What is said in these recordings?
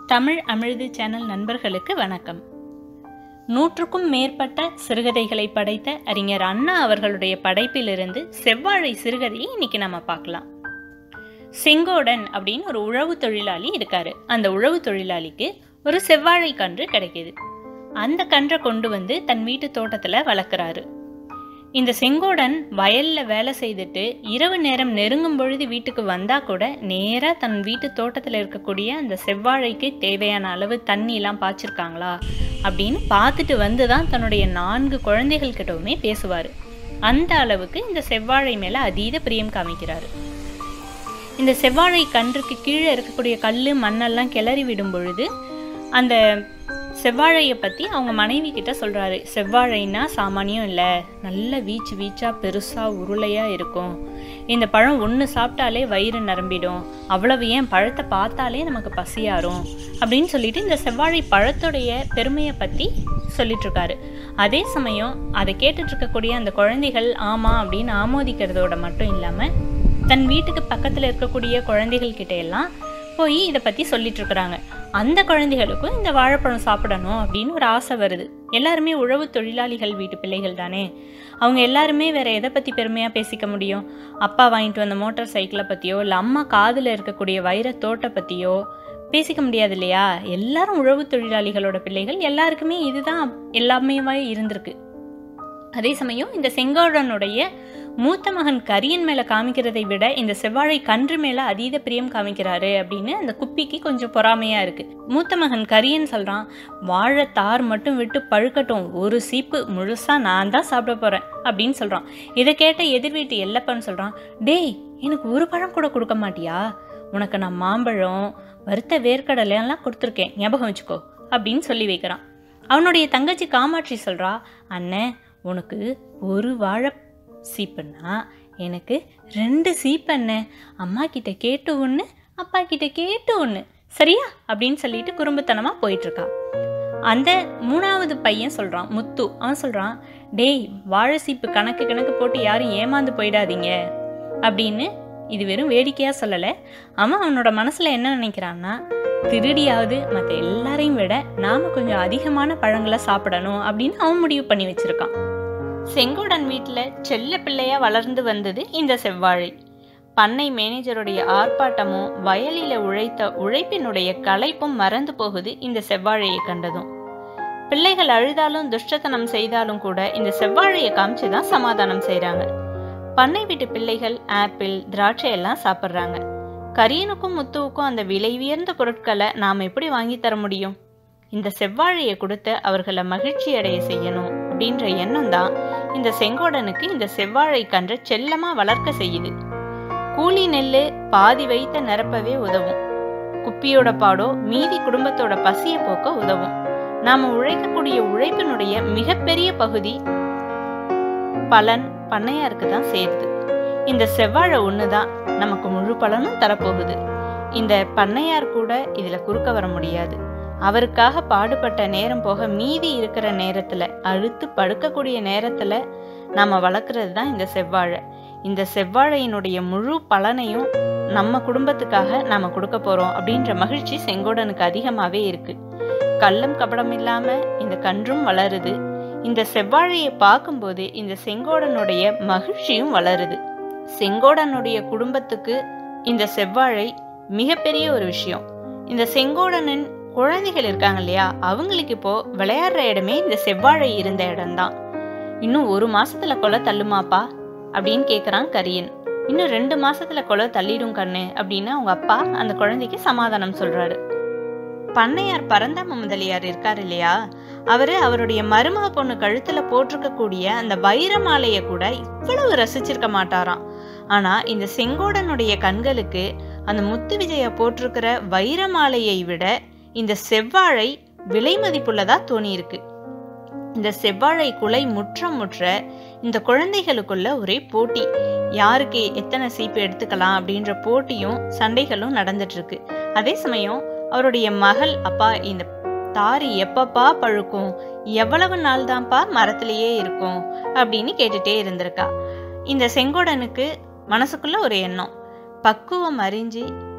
Tamil அமிழ்து channel நண்பர்களுக்கு வணக்கம் நூற்றுக்கும் மேற்பட்ட சிறுகதைகளை படைத்த அறிஞர் அண்ணா அவர்களுடைய படைப்பிலிருந்து செவ்வாழை சிறுகதையை இன்னைக்கு நம்ம பார்க்கலாம் செங்கோடன் அப்படின்னு ஒரு உழவு தொழிலாளி இருக்காரு அந்த உழவு தொழிலாளிக்கு ஒரு செவ்வாழை கன்று கிடைக்குது அந்த கன்றை கொண்டு வந்து தன் வீட்டு தோட்டத்துல வளர்க்குறாரு இந்த செங்கோடன் வயல்ல வேலை செய்துட்டு இரவு நேரம் நெருங்கும் பொழுது வீட்டுக்கு வந்தா கூட நேரா தன் வீட்டு தோட்டத்துல இருக்கக்கூடிய அந்த செவ்வாழைக்கு தேவையான அளவு தண்ணி எல்லாம் பாய்ச்சிருக்காங்களா அப்படின்னு பார்த்துட்டு வந்து தான் தன்னுடைய நான்கு குழந்தைகள் கிட்டவுமே பேசுவாரு அந்த அளவுக்கு இந்த செவ்வாழை மேல அதீத பிரியம் காமிக்கிறாரு இந்த செவ்வாழை கன்றுக்கு கீழே இருக்கக்கூடிய கல் மண்ணெல்லாம் கிளறி விடும் பொழுது அந்த செவ்வாழையை பற்றி அவங்க மனைவி கிட்ட சொல்கிறாரு செவ்வாழைன்னா சாமானியம் இல்லை நல்ல வீச்சு வீச்சா பெருசாக உருளையாக இருக்கும் இந்த பழம் ஒன்று சாப்பிட்டாலே வயிறு நிரம்பிடும் அவ்வளவு ஏன் பழத்தை பார்த்தாலே நமக்கு பசியாரும் அப்படின்னு சொல்லிட்டு இந்த செவ்வாழை பழத்துடைய பெருமையை பற்றி சொல்லிட்டுருக்காரு அதே சமயம் அதை கேட்டுட்டு இருக்கக்கூடிய அந்த குழந்தைகள் ஆமாம் அப்படின்னு ஆமோதிக்கிறதோட மட்டும் இல்லாமல் தன் வீட்டுக்கு பக்கத்தில் இருக்கக்கூடிய குழந்தைகள் கிட்ட எல்லாம் போய் இதை பற்றி சொல்லிட்டு இருக்கிறாங்க அந்த குழந்தைகளுக்கும் இந்த வாழைப்பழம் சாப்பிடணும் அப்படின்னு ஒரு ஆசை வருது எல்லாருமே உழவு தொழிலாளிகள் வீட்டு பிள்ளைகள் தானே அவங்க எல்லாருமே வேற எதை பற்றி பெருமையாக பேசிக்க முடியும் அப்பா வாங்கிட்டு வந்த மோட்டார் சைக்கிளை பற்றியோ இல்லை அம்மா காதில் இருக்கக்கூடிய வைர தோட்டை பற்றியோ பேசிக்க முடியாது இல்லையா எல்லாரும் உழவு தொழிலாளிகளோட பிள்ளைகள் எல்லாருக்குமே இதுதான் எல்லாமே இருந்திருக்கு அதே சமயம் இந்த செங்கோடனுடைய மூத்த மகன் கரியன் மேல காமிக்கிறதை விட இந்த செவ்வாழை கன்று மேல அதீத பிரியம் காமிக்கிறாரு அப்படின்னு அந்த குப்பிக்கு கொஞ்சம் பொறாமையா இருக்கு மூத்த மகன் கரியன் சொல்றான் வாழை தார் மட்டும் விட்டு பழுக்கட்டும் ஒரு சீப்பு முழுசா நான் தான் சாப்பிட போறேன் அப்படின்னு சொல்றான் இதை கேட்ட எதிர் வீட்டு எல்லப்பன் சொல்றான் டேய் எனக்கு ஒரு பழம் கூட கொடுக்க மாட்டியா உனக்கு நான் மாம்பழம் வறுத்த வேர்க்கடலை எல்லாம் கொடுத்துருக்கேன் ஞாபகம் வச்சுக்கோ அப்படின்னு சொல்லி வைக்கிறான் அவனுடைய தங்கச்சி காமாட்சி சொல்றா அண்ணன் உனக்கு ஒரு வாழை சீப்புன்னா எனக்கு ரெண்டு சீப்பண்ண அம்மா கிட்ட கேட்டு ஒன்று அப்பா கிட்ட கேட்டு ஒன்று சரியா அப்படின்னு சொல்லிட்டு குறும்புத்தனமாக போயிட்டுருக்கா அந்த மூணாவது பையன் சொல்கிறான் முத்து அவன் சொல்கிறான் டேய் வாழை சீப்பு கணக்கு கணக்கு போட்டு யாரும் ஏமாந்து போயிடாதீங்க அப்படின்னு இது வெறும் வேடிக்கையாக சொல்லலை அவன் அவனோட மனசில் என்ன நினைக்கிறான்னா திருடியாவது மற்ற எல்லாரையும் விட நாம் கொஞ்சம் அதிகமான பழங்களை சாப்பிடணும் அப்படின்னு அவன் முடிவு பண்ணி வச்சுருக்கான் செங்கோடன் வீட்டில் செல்ல பிள்ளையா வளர்ந்து வந்தது இந்த செவ்வாழை பண்ணை மேனேஜருடைய ஆர்ப்பாட்டமும் வயலில உழைத்த உழைப்பினுடைய களைப்பும் மறந்து போகுது இந்த செவ்வாழையை கண்டதும் பிள்ளைகள் அழுதாலும் துஷ்டத்தனம் செய்தாலும் கூட இந்த செவ்வாழையை காமிச்சு தான் சமாதானம் செய்கிறாங்க பண்ணை வீட்டு பிள்ளைகள் ஆப்பிள் திராட்சை எல்லாம் சாப்பிட்றாங்க கரியனுக்கும் முத்துவுக்கும் அந்த விலை உயர்ந்த பொருட்களை நாம் எப்படி வாங்கி தர முடியும் இந்த செவ்வாழையை கொடுத்து அவர்களை மகிழ்ச்சி அடைய செய்யணும் அப்படின்ற எண்ணம் தான் இந்த செங்கோடனுக்கு இந்த செவ்வாழை கன்று செல்லமா வளர்க்க செய்யுது கூலி நெல்லு பாதி வைத்த நிரப்பவே உதவும் குப்பியோட பாடோ மீதி குடும்பத்தோட பசிய போக்க உதவும் நாம உழைக்கக்கூடிய உழைப்பினுடைய மிகப்பெரிய பகுதி பலன் பண்ணையாருக்கு தான் சேருது இந்த செவ்வாழை ஒண்ணுதான் நமக்கு முழு பலனும் தரப்போகுது இந்த பண்ணையார் கூட இதுல குறுக்க வர முடியாது அவருக்காக பாடுபட்ட நேரம் போக மீதி இருக்கிற நேரத்துல அழுத்து படுக்கக்கூடிய நேரத்துல நாம வளர்க்குறது தான் இந்த செவ்வாழை இந்த செவ்வாழையினுடைய முழு பலனையும் நம்ம குடும்பத்துக்காக நாம கொடுக்க போறோம் அப்படின்ற மகிழ்ச்சி செங்கோடனுக்கு அதிகமாவே இருக்கு கள்ளம் கபடம் இல்லாம இந்த கன்றும் வளருது இந்த செவ்வாழையை பார்க்கும்போது இந்த செங்கோடனுடைய மகிழ்ச்சியும் வளருது செங்கோடனுடைய குடும்பத்துக்கு இந்த செவ்வாழை மிகப்பெரிய ஒரு விஷயம் இந்த செங்கோடனின் குழந்தைகள் இருக்காங்க இல்லையா அவங்களுக்கு இப்போ விளையாடுற இடமே இந்த செவ்வாழை இருந்த இடம்தான் இன்னும் ஒரு மாசத்துல கொலை தள்ளுமாப்பா அப்படின்னு கேக்குறான் கரியன் இன்னும் ரெண்டு மாசத்துல கொலை தள்ளிடும் கண்ணு அப்படின்னு அவங்க அப்பா அந்த குழந்தைக்கு சமாதானம் சொல்றாரு பண்ணையார் பரந்தாம முதலியார் இருக்காரு இல்லையா அவரு அவருடைய மருமக பொண்ணு கழுத்துல போட்டிருக்க கூடிய அந்த வைர மாலைய கூட இவ்வளவு ரசிச்சிருக்க மாட்டாராம் ஆனா இந்த செங்கோடனுடைய கண்களுக்கு அந்த முத்து விஜய போட்டிருக்கிற வைர மாலையை விட இந்த செவ்வாழை விலை மதிப்புள்ளதா தோணியிருக்கு இந்த செவ்வாழை குலை முற்ற முற்ற இந்த குழந்தைகளுக்குள்ள ஒரே போட்டி யாருக்கு எத்தனை சீப்பு எடுத்துக்கலாம் அப்படின்ற போட்டியும் சண்டைகளும் நடந்துட்டு இருக்கு அதே சமயம் அவருடைய மகள் அப்பா இந்த தாரி எப்பப்பா பழுக்கும் எவ்வளவு நாள் தான்ப்பா மரத்திலேயே இருக்கும் அப்படின்னு கேட்டுட்டே இருந்திருக்கா இந்த செங்கோடனுக்கு மனசுக்குள்ள ஒரு எண்ணம் பக்குவம் அறிஞ்சு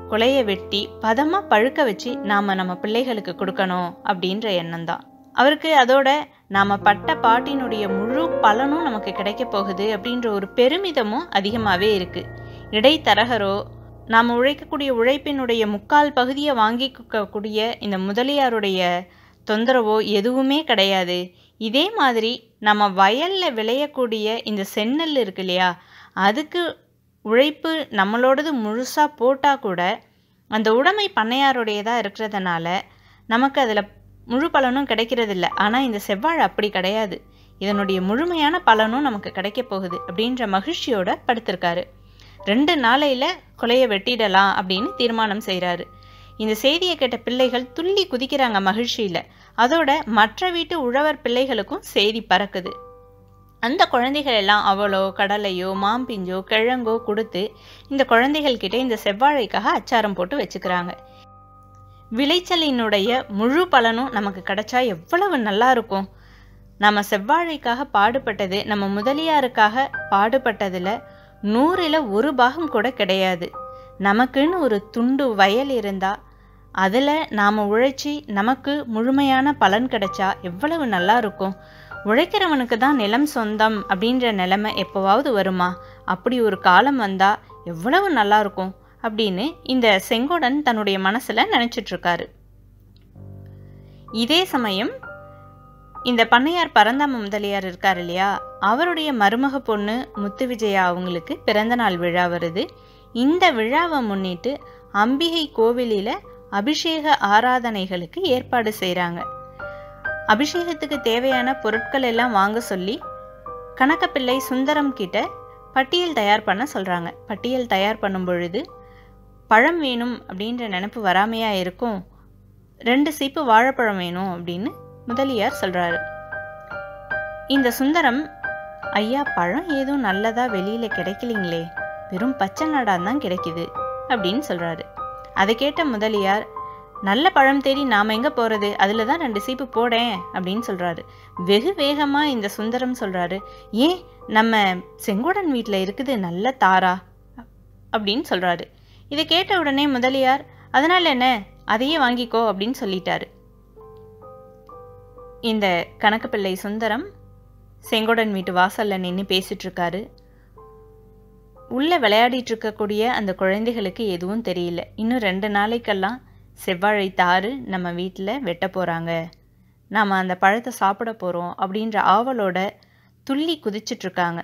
கொலையை வெட்டி பதமாக பழுக்க வச்சு நாம் நம்ம பிள்ளைகளுக்கு கொடுக்கணும் அப்படின்ற எண்ணம் தான் அவருக்கு அதோட நாம் பட்ட பாட்டினுடைய முழு பலனும் நமக்கு கிடைக்க போகுது அப்படின்ற ஒரு பெருமிதமும் அதிகமாகவே இருக்குது இடைத்தரகரோ நாம் உழைக்கக்கூடிய உழைப்பினுடைய முக்கால் பகுதியை வாங்கிக்கக்கூடிய இந்த முதலியாருடைய தொந்தரவோ எதுவுமே கிடையாது இதே மாதிரி நம்ம வயலில் விளையக்கூடிய இந்த செந்நெல் இருக்கு இல்லையா அதுக்கு உழைப்பு நம்மளோடது முழுசாக போட்டால் கூட அந்த உடைமை பண்ணையாருடையதாக இருக்கிறதுனால நமக்கு அதில் முழு பலனும் கிடைக்கிறதில்ல ஆனால் இந்த செவ்வாழை அப்படி கிடையாது இதனுடைய முழுமையான பலனும் நமக்கு கிடைக்க போகுது அப்படின்ற மகிழ்ச்சியோட படுத்திருக்காரு ரெண்டு நாளையில் கொலையை வெட்டிடலாம் அப்படின்னு தீர்மானம் செய்கிறாரு இந்த செய்தியை கேட்ட பிள்ளைகள் துள்ளி குதிக்கிறாங்க மகிழ்ச்சியில் அதோட மற்ற வீட்டு உழவர் பிள்ளைகளுக்கும் செய்தி பறக்குது அந்த குழந்தைகள் எல்லாம் அவளோ கடலையோ மாம்பிஞ்சோ கிழங்கோ கொடுத்து இந்த குழந்தைகள் கிட்ட இந்த செவ்வாழைக்காக அச்சாரம் போட்டு வச்சுக்கிறாங்க விளைச்சலினுடைய முழு பலனும் நமக்கு கிடைச்சா எவ்வளவு நல்லா இருக்கும் நம்ம செவ்வாழைக்காக பாடுபட்டது நம்ம முதலியாருக்காக பாடுபட்டதில் நூறில் ஒரு பாகம் கூட கிடையாது நமக்குன்னு ஒரு துண்டு வயல் இருந்தால் அதில் நாம் உழைச்சி நமக்கு முழுமையான பலன் கிடைச்சா எவ்வளவு நல்லா இருக்கும் உழைக்கிறவனுக்கு தான் நிலம் சொந்தம் அப்படின்ற நிலைமை எப்போவாவது வருமா அப்படி ஒரு காலம் வந்தால் எவ்வளவு நல்லா இருக்கும் அப்படின்னு இந்த செங்கோடன் தன்னுடைய மனசில் நினச்சிட்ருக்காரு இதே சமயம் இந்த பண்ணையார் பரந்தாம முதலியார் இருக்கார் இல்லையா அவருடைய மருமக பொண்ணு முத்து விஜயா அவங்களுக்கு பிறந்தநாள் விழா வருது இந்த விழாவை முன்னிட்டு அம்பிகை கோவிலில் அபிஷேக ஆராதனைகளுக்கு ஏற்பாடு செய்கிறாங்க அபிஷேகத்துக்கு தேவையான பொருட்கள் எல்லாம் வாங்க சொல்லி கணக்கப்பிள்ளை சுந்தரம் கிட்ட பட்டியல் தயார் பண்ண சொல்கிறாங்க பட்டியல் தயார் பண்ணும் பொழுது பழம் வேணும் அப்படின்ற நினப்பு வராமையா இருக்கும் ரெண்டு சீப்பு வாழைப்பழம் வேணும் அப்படின்னு முதலியார் சொல்கிறாரு இந்த சுந்தரம் ஐயா பழம் ஏதும் நல்லதா வெளியில் கிடைக்கலிங்களே வெறும் பச்சை நாடான் தான் கிடைக்குது அப்படின்னு சொல்கிறாரு அதை கேட்ட முதலியார் நல்ல பழம் தேடி நாம் எங்கே போகிறது அதில் தான் ரெண்டு சீப்பு போடேன் அப்படின்னு சொல்கிறாரு வெகு வேகமாக இந்த சுந்தரம் சொல்கிறாரு ஏன் நம்ம செங்கோடன் வீட்டில் இருக்குது நல்ல தாரா அப்படின்னு சொல்கிறாரு இதை கேட்ட உடனே முதலியார் அதனால் என்ன அதையே வாங்கிக்கோ அப்படின்னு சொல்லிட்டாரு இந்த கணக்குப்பிள்ளை சுந்தரம் செங்கோடன் வீட்டு வாசலில் நின்று பேசிட்டு இருக்காரு உள்ளே விளையாடிட்டு இருக்கக்கூடிய அந்த குழந்தைகளுக்கு எதுவும் தெரியல இன்னும் ரெண்டு நாளைக்கெல்லாம் செவ்வாழை தாறு நம்ம வீட்டில் வெட்ட போகிறாங்க நாம் அந்த பழத்தை சாப்பிட போகிறோம் அப்படின்ற ஆவலோட துள்ளி குதிச்சிட்ருக்காங்க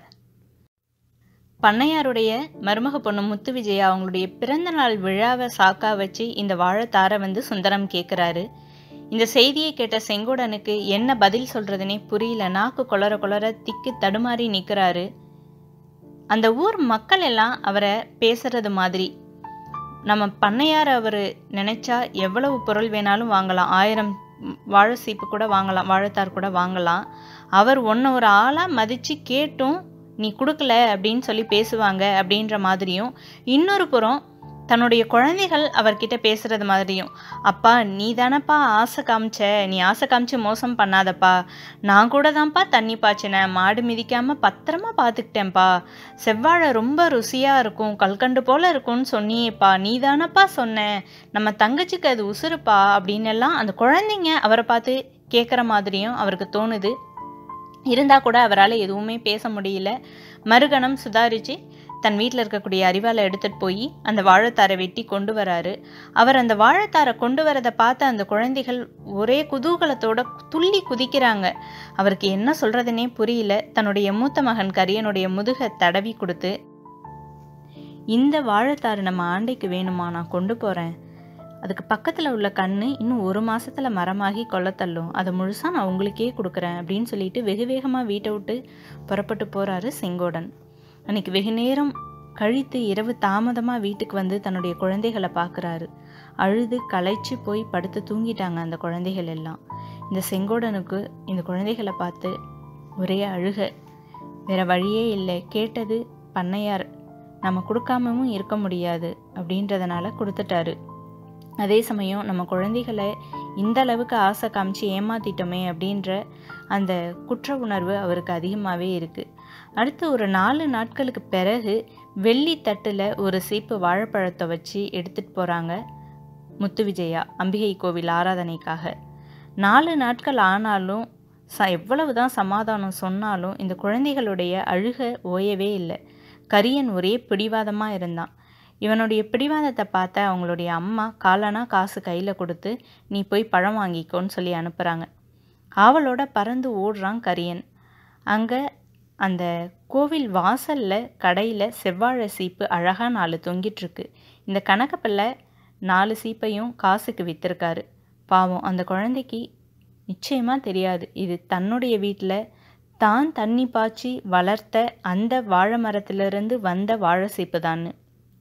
பண்ணையாருடைய மருமக பொண்ணு முத்து விஜயா அவங்களுடைய பிறந்த நாள் விழாவை சாக்கா வச்சு இந்த வாழைத்தாரை வந்து சுந்தரம் கேட்குறாரு இந்த செய்தியை கேட்ட செங்கோடனுக்கு என்ன பதில் சொல்கிறதுனே புரியல நாக்கு கொளற கொளற திக்கு தடுமாறி நிற்கிறாரு அந்த ஊர் மக்கள் எல்லாம் அவரை பேசுறது மாதிரி நம்ம பண்ணையார் அவர் நினைச்சா எவ்வளவு பொருள் வேணாலும் வாங்கலாம் ஆயிரம் வாழை சீப்பு கூட வாங்கலாம் வாழைத்தார் கூட வாங்கலாம் அவர் ஒன்றை ஒரு ஆளாக மதித்து கேட்டும் நீ கொடுக்கல அப்படின்னு சொல்லி பேசுவாங்க அப்படின்ற மாதிரியும் இன்னொரு புறம் தன்னுடைய குழந்தைகள் அவர்கிட்ட பேசுறது மாதிரியும் அப்பா நீ தானப்பா ஆசை காமிச்ச நீ ஆசை காமிச்சு மோசம் பண்ணாதப்பா நான் கூட தான்ப்பா தண்ணி பாய்ச்சினேன் மாடு மிதிக்காம பத்திரமா பார்த்துக்கிட்டேன்ப்பா செவ்வாழை ரொம்ப ருசியா இருக்கும் கல்கண்டு போல இருக்கும்னு சொன்னியேப்பா நீ தானப்பா சொன்ன நம்ம தங்கச்சிக்கு அது உசுருப்பா அப்படின்னு எல்லாம் அந்த குழந்தைங்க அவரை பார்த்து கேட்குற மாதிரியும் அவருக்கு தோணுது இருந்தால் கூட அவரால் எதுவுமே பேச முடியல மறுகணம் சுதாரித்து தன் வீட்டில் இருக்கக்கூடிய அறிவாலை எடுத்துகிட்டு போய் அந்த வாழைத்தாரை வெட்டி கொண்டு வராரு அவர் அந்த வாழைத்தாரை கொண்டு வரதை பார்த்த அந்த குழந்தைகள் ஒரே குதூகலத்தோட துள்ளி குதிக்கிறாங்க அவருக்கு என்ன சொல்கிறதுனே புரியல தன்னுடைய மூத்த மகன் கரியனுடைய முதுகை தடவி கொடுத்து இந்த வாழைத்தாறு நம்ம ஆண்டைக்கு வேணுமா நான் கொண்டு போகிறேன் அதுக்கு பக்கத்தில் உள்ள கண்ணு இன்னும் ஒரு மாசத்துல மரமாகி கொல்லத்தள்ளும் அதை முழுசாக நான் உங்களுக்கே கொடுக்குறேன் அப்படின்னு சொல்லிட்டு வெகு வேகமாக வீட்டை விட்டு புறப்பட்டு போகிறாரு செங்கோடன் அன்னைக்கு வெகு நேரம் கழித்து இரவு தாமதமாக வீட்டுக்கு வந்து தன்னுடைய குழந்தைகளை பார்க்குறாரு அழுது களைச்சு போய் படுத்து தூங்கிட்டாங்க அந்த குழந்தைகள் எல்லாம் இந்த செங்கோடனுக்கு இந்த குழந்தைகளை பார்த்து ஒரே அழுக வேற வழியே இல்லை கேட்டது பண்ணையார் நம்ம கொடுக்காமவும் இருக்க முடியாது அப்படின்றதுனால கொடுத்துட்டாரு அதே சமயம் நம்ம குழந்தைகளை இந்த அளவுக்கு ஆசை காமிச்சு ஏமாத்திட்டோமே அப்படின்ற அந்த குற்ற உணர்வு அவருக்கு அதிகமாகவே இருக்குது அடுத்து ஒரு நாலு நாட்களுக்கு பிறகு வெள்ளி தட்டில் ஒரு சீப்பு வாழைப்பழத்தை வச்சு எடுத்துகிட்டு போகிறாங்க முத்து விஜயா அம்பிகை கோவில் ஆராதனைக்காக நாலு நாட்கள் ஆனாலும் ச எவ்வளவு தான் சமாதானம் சொன்னாலும் இந்த குழந்தைகளுடைய அழுக ஓயவே இல்லை கரியன் ஒரே பிடிவாதமாக இருந்தான் இவனுடைய பிடிவாதத்தை பார்த்த அவங்களுடைய அம்மா காலனா காசு கையில் கொடுத்து நீ போய் பழம் வாங்கிக்கோன்னு சொல்லி அனுப்புகிறாங்க ஆவலோட பறந்து ஓடுறான் கரியன் அங்கே அந்த கோவில் வாசலில் கடையில் செவ்வாழை சீப்பு அழகாக நாலு தொங்கிட்டுருக்கு இந்த கணக்கப்பிள்ளை நாலு சீப்பையும் காசுக்கு விற்றுருக்காரு பாவம் அந்த குழந்தைக்கு நிச்சயமாக தெரியாது இது தன்னுடைய வீட்டில் தான் தண்ணி பாய்ச்சி வளர்த்த அந்த வாழை மரத்திலிருந்து வந்த வாழை சீப்பு தான்னு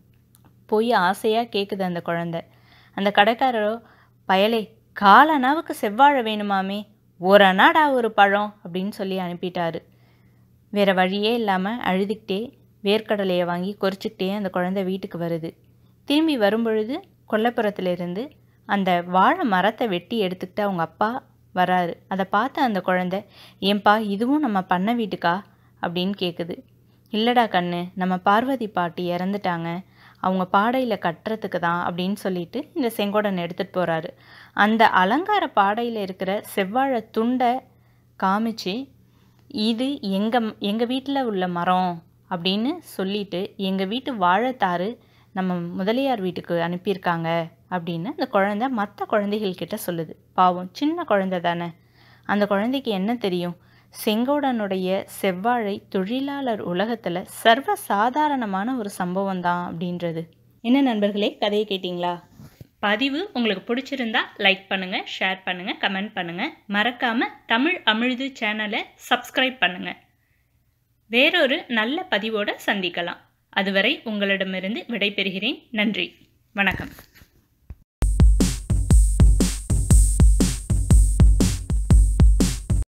போய் ஆசையாக கேட்குது அந்த குழந்தை அந்த கடைக்காரரோ பயலே காலனாவுக்கு செவ்வாழை வேணுமாமே ஒரு அனாடா ஒரு பழம் அப்படின்னு சொல்லி அனுப்பிட்டாரு வேறு வழியே இல்லாமல் அழுதுகிட்டே வேர்க்கடலையை வாங்கி கொறிச்சிக்கிட்டே அந்த குழந்தை வீட்டுக்கு வருது திரும்பி வரும்பொழுது கொல்லைப்புறத்துலேருந்து அந்த வாழை மரத்தை வெட்டி எடுத்துக்கிட்டு அவங்க அப்பா வராரு அதை பார்த்து அந்த குழந்தை ஏன்பா இதுவும் நம்ம பண்ண வீட்டுக்கா அப்படின்னு கேட்குது இல்லைடா கண்ணு நம்ம பார்வதி பாட்டி இறந்துட்டாங்க அவங்க பாடையில் கட்டுறதுக்கு தான் அப்படின்னு சொல்லிட்டு இந்த செங்கோடன் எடுத்துகிட்டு போகிறாரு அந்த அலங்கார பாடையில் இருக்கிற செவ்வாழை துண்டை காமிச்சு இது எங்கள் எங்கள் வீட்டில் உள்ள மரம் அப்படின்னு சொல்லிட்டு எங்கள் வீட்டு வாழைத்தாறு நம்ம முதலியார் வீட்டுக்கு அனுப்பியிருக்காங்க அப்படின்னு அந்த குழந்தை மற்ற குழந்தைகள்கிட்ட சொல்லுது பாவம் சின்ன குழந்தை தானே அந்த குழந்தைக்கு என்ன தெரியும் செங்கோடனுடைய செவ்வாழை தொழிலாளர் உலகத்தில் சர்வ சாதாரணமான ஒரு சம்பவம் தான் அப்படின்றது என்ன நண்பர்களே கதையை கேட்டிங்களா பதிவு உங்களுக்கு பிடிச்சிருந்தா லைக் பண்ணுங்கள் ஷேர் பண்ணுங்கள் கமெண்ட் பண்ணுங்கள் மறக்காமல் தமிழ் அமிழ்து சேனலை சப்ஸ்கிரைப் பண்ணுங்கள் வேறொரு நல்ல பதிவோடு சந்திக்கலாம் அதுவரை உங்களிடமிருந்து விடைபெறுகிறேன் நன்றி வணக்கம்